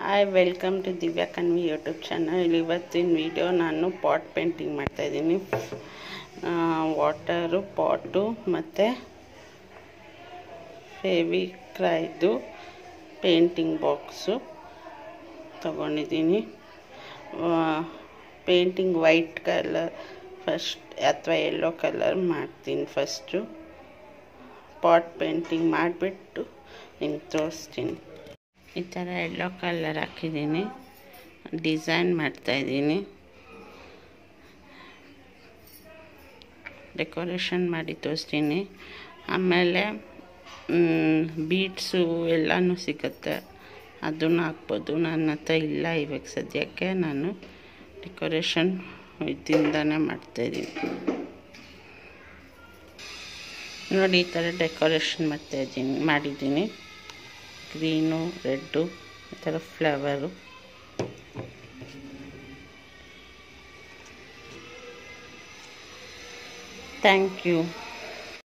hi welcome to Divya Kanvi YouTube channel ಇವತ್ತಿನ video ನಾನು pot painting ಮಾಡ್ತಾಯಿದ್ದೀನಿ ವಾಟರು ಪಾಟು ಮತ್ತು ಫೆವಿಕ್ರೈದು ಪೇಂಟಿಂಗ್ ಬಾಕ್ಸು ತಗೊಂಡಿದ್ದೀನಿ ಪೇಂಟಿಂಗ್ ವೈಟ್ ಕಲರ್ ಫಸ್ಟ್ ಅಥವಾ ಯೆಲ್ಲೋ ಕಲರ್ ಮಾಡ್ತೀನಿ ಫಸ್ಟು ಪಾಟ್ ಪೇಂಟಿಂಗ್ ಮಾಡಿಬಿಟ್ಟು ನಿಮ್ಗೆ ತೋರಿಸ್ತೀನಿ ಈ ಥರ ಯೆಲ್ಲೋ ಕಲರ್ ಹಾಕಿದ್ದೀನಿ ಡಿಸೈನ್ ಮಾಡ್ತಾಯಿದ್ದೀನಿ ಡೆಕೋರೇಷನ್ ಮಾಡಿ ತೋರಿಸ್ತೀನಿ ಆಮೇಲೆ ಬೀಡ್ಸು ಎಲ್ಲನೂ ಸಿಗುತ್ತೆ ಅದನ್ನು ಹಾಕ್ಬೋದು ನನ್ನ ಹತ್ರ ಇಲ್ಲ ಇವಾಗ ಸದ್ಯಕ್ಕೆ ನಾನು ಡೆಕೋರೇಷನ್ ಇದರಿಂದನೇ ಮಾಡ್ತಾಯಿದ್ದೀನಿ ನೋಡಿ ಈ ಥರ ಡೆಕೋರೇಷನ್ ಮಾಡ್ತಾಯಿದ್ದೀನಿ ಮಾಡಿದ್ದೀನಿ ಗ್ರೀನು ರೆಡ್ಡು ಈ ಥರ ಫ್ಲವರು ಥ್ಯಾಂಕ್ ಯು